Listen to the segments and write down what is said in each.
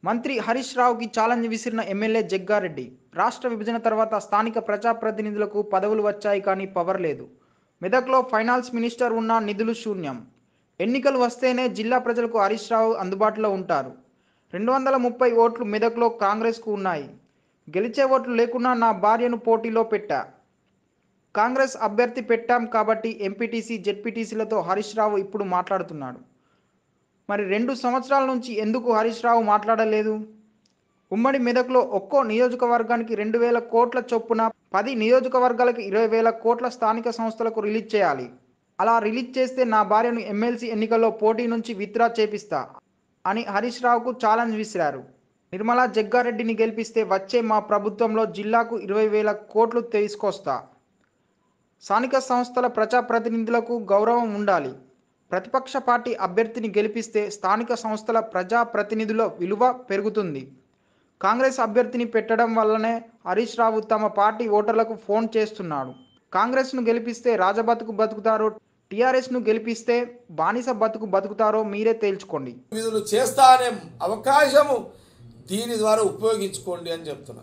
మంత్రి హరీష్ రావుకి ఛాలెంజ్ విసిరిన ఎమ్మెల్యే జగ్గారెడ్డి రాష్ట్ర విభజన తర్వాత స్థానిక ప్రజాప్రతినిధులకు పదవులు వచ్చాయి కానీ పవర్ లేదు మెదక్లో ఫైనాన్స్ మినిస్టర్ ఉన్న నిధులు శూన్యం ఎన్నికలు వస్తేనే జిల్లా ప్రజలకు హరీష్ రావు అందుబాటులో ఉంటారు రెండు వందల ముప్పై ఓట్లు మెదక్లో కాంగ్రెస్కు ఉన్నాయి గెలిచే ఓట్లు లేకున్నా నా భార్యను పోటీలో పెట్టా కాంగ్రెస్ అభ్యర్థి పెట్టాం కాబట్టి ఎంపీటీసీ జెడ్పీటీసీలతో హరీష్ రావు ఇప్పుడు మాట్లాడుతున్నాడు మరి రెండు సంవత్సరాల నుంచి ఎందుకు హరీష్ రావు మాట్లాడలేదు ఉమ్మడి మెదక్లో ఒక్కో నియోజకవర్గానికి రెండు వేల కోట్ల చొప్పున పది నియోజకవర్గాలకు ఇరవై వేల కోట్ల స్థానిక సంస్థలకు రిలీజ్ చేయాలి అలా రిలీజ్ చేస్తే నా భార్యను ఎమ్మెల్సీ ఎన్నికల్లో పోటీ నుంచి విత్డ్రా చేపిస్తా అని హరీష్ రావుకు ఛాలెంజ్ విసిరారు నిర్మలా జగ్గారెడ్డిని గెలిపిస్తే వచ్చే మా ప్రభుత్వంలో జిల్లాకు ఇరవై వేల కోట్లు తీసుకొస్తా స్థానిక సంస్థల ప్రజాప్రతినిధులకు గౌరవం ఉండాలి ప్రతిపక్ష పార్టీ అభ్యర్థిని గెలిపిస్తే స్థానిక సంస్థల ప్రజాప్రతినిధుల విలువ పెరుగుతుంది కాంగ్రెస్ అభ్యర్థిని పెట్టడం వల్లనే హరీష్ రావు తమ పార్టీ ఓటర్లకు ఫోన్ చేస్తున్నాడు కాంగ్రెస్ను గెలిపిస్తే రాజబతుకు బతుకుతారో టీఆర్ఎస్ను గెలిపిస్తే బానిస బతుకు బతుకుతారో మీరే తేల్చుకోండి విధులు చేస్తా అనే అవకాశము దీని ద్వారా ఉపయోగించుకోండి అని చెప్తున్నా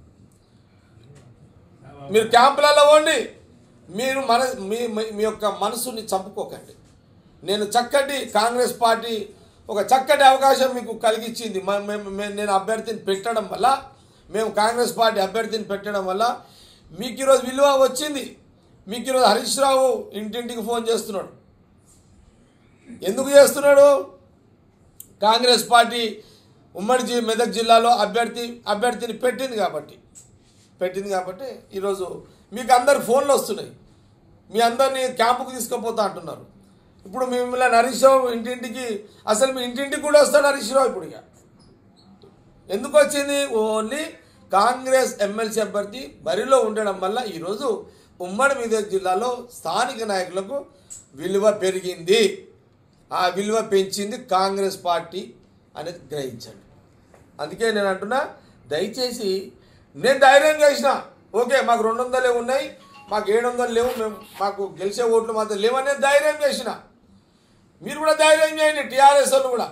మీరు క్యాంపులలో పోండి మీరు మన మీ మీ- మీ యొక్క మనసుని చంపుకోకండి నేను చక్కటి కాంగ్రెస్ పార్టీ ఒక చక్కటి అవకాశం మీకు కలిగించింది మ- మేము- మేము- నేను అభ్యర్థిని పెట్టడం వల్ల మేము కాంగ్రెస్ పార్టీ అభ్యర్థిని పెట్టడం వల్ల మీకు ఈరోజు విలువ వచ్చింది మీకు ఈరోజు హరీష్ రావు ఇంటింటికి ఫోన్ చేస్తున్నాడు ఎందుకు చేస్తున్నాడు కాంగ్రెస్ పార్టీ ఉమ్మడి జి మెదక్ జిల్లాలో అభ్యర్థి అభ్యర్థిని పెట్టింది కాబట్టి పెట్టింది కాబట్టి ఈరోజు మీకు అందరు ఫోన్లు వస్తున్నాయి మీ అందరినీ క్యాంపుకు తీసుకుపోతా అంటున్నారు ఇప్పుడు మిమ్మల్ని హరీష్ రావు ఇంటింటికి అసలు మీ ఇంటింటికి కూడా వస్తాడు హరీష్ రావు ఇప్పుడు ఇక ఎందుకు వచ్చింది ఓన్లీ కాంగ్రెస్ ఎమ్మెల్సీ అభ్యర్థి బరిలో ఉండడం వల్ల ఈరోజు ఉమ్మడి మెదక్ జిల్లాలో స్థానిక నాయకులకు విలువ పెరిగింది ఆ విలువ పెంచింది కాంగ్రెస్ పార్టీ అనేది గ్రహించండి అందుకే నేను అంటున్నా దయచేసి నేను ధైర్యం చేసిన ఓకే మాకు రెండు వందలే ఉన్నాయి మాకు ఏడు వందలు లేవు మేము మాకు గెలిచే ఓట్లు మాత్రం లేవనే ధైర్యం చేసిన మీరు కూడా ధైర్యం చేయండి టీఆర్ఎస్ వాళ్ళు కూడా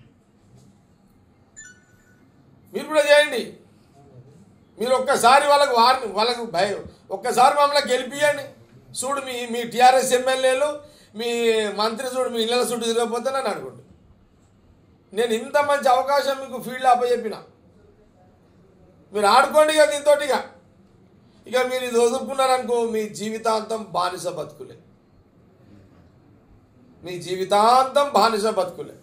మీరు కూడా చేయండి మీరు ఒక్కసారి వాళ్ళకు వారిని వాళ్ళకు భయం ఒక్కసారి మమ్మల్ని గెలిపియండి చూడు మీ మీ టీఆర్ఎస్ ఎమ్మెల్యేలు మీ మంత్రి చూడు మీ ఇళ్ళ చుట్టూ తిరగకపోతే నన్ను అనుకోండి నేను ఇంత మంచి అవకాశం మీకు ఫీల్డ్ అప్పచెప్పిన మీరు ఆడుకోండి ఇక దీంతోటిగా ఇక మీరు ఇది వదులుకున్నారనుకో మీ జీవితాంతం బానిస బతుకులే మీ జీవితాంతం బానిస బతుకులే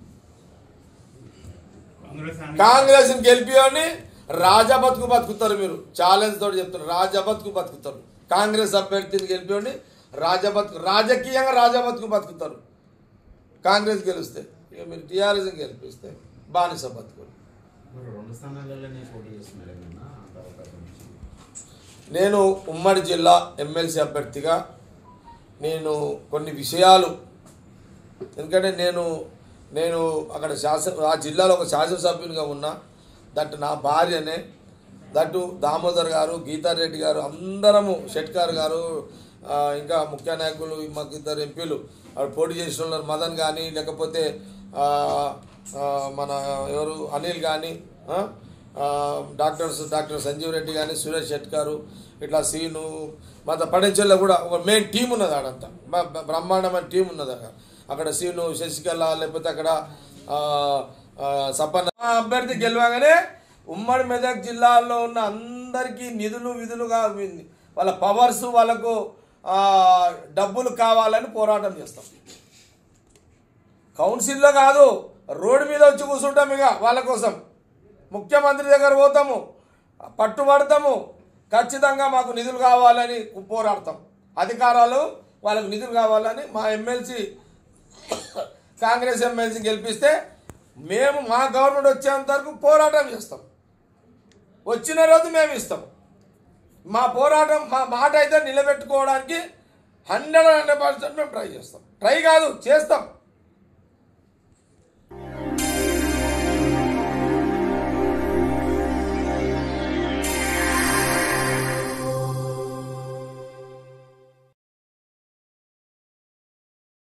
కాంగ్రెస్ గెలిపియని రాజా బతుకు బతుకుతారు మీరు ఛాలెంజ్ తోటి చెప్తున్నారు రాజా బతుకు బతుకుతారు కాంగ్రెస్ అభ్యర్థిని గెలిపియండి రాజా బతుకు రాజకీయంగా రాజా బతుకు బతుకుతారు కాంగ్రెస్ గెలిస్తే ఇక మీరు టీఆర్ఎస్ గెలిపిస్తే బానిస బతుకులు మరి రెండు స్థానాలలోనే పోటీ చేస్తున్నారు ఏమన్నా అంత అవకాశం వచ్చింది నేను ఉమ్మడి జిల్లా ఎమ్మెల్సీ అభ్యర్థిగా నేను కొన్ని విషయాలు ఎందుకంటే నేను నేను అక్కడ శాసన ఆ జిల్లాలో ఒక శాసనసభ్యునిగా ఉన్నా దట్ నా భార్యనే దట్టు దామోదర్ గారు గీతారెడ్డి గారు అందరము షెట్కార్ గారు ఆ, ఇంకా ముఖ్య నాయకులు మాకు ఇద్దరు ఎంపీలు వాళ్ళు పోటీ చేసిన ఉన్నారు మదన్ కానీ లేకపోతే ఆ, ఆ, మన ఎవరు అనిల్ కానీ ఆ, ఆ, డాక్టర్స్ డాక్టర్ సంజీవ్ రెడ్డి కానీ సురేష్ షెట్కారు ఇట్లా సీను మన పడించెల్లో కూడా ఒక మెయిన్ టీం ఉన్నది ఆడంతా బ- బ- బ్రహ్మాండమైన టీం ఉన్నది అక్కడ అక్కడ సీను శశికళ లేకపోతే అక్కడ ఆ, ఆ, సపన్న ఆ అభ్యర్థి గెలవగానే ఉమ్మడి మెదక్ జిల్లాలో ఉన్న అందరికీ నిధులు విధులుగా వాళ్ళ పవర్స్ వాళ్ళకు ఆ, డబ్బులు కావాలని పోరాటం చేస్తాం కౌన్సిల్లో కాదు రోడ్డు మీద వచ్చి కూర్చుంటాం ఇక వాళ్ళ కోసం ముఖ్యమంత్రి దగ్గర పోతాము పట్టుబడతాము ఖచ్చితంగా మాకు నిధులు కావాలని పోరాడతాం అధికారాలు వాళ్ళకు నిధులు కావాలని మా ఎమ్మెల్సీ కాంగ్రెస్ ఎమ్మెల్సీ గెలిపిస్తే మేము మా గవర్నమెంట్ వచ్చేంత వరకు పోరాటం చేస్తాం వచ్చిన రోజు మేము ఇస్తాం మా పోరాటం మా మాట అయితే నిలబెట్టుకోవడానికి హండ్రెడ్ హండ్రెడ్ పర్సెంట్ మేము ట్రై చేస్తాం ట్రై కాదు చేస్తాం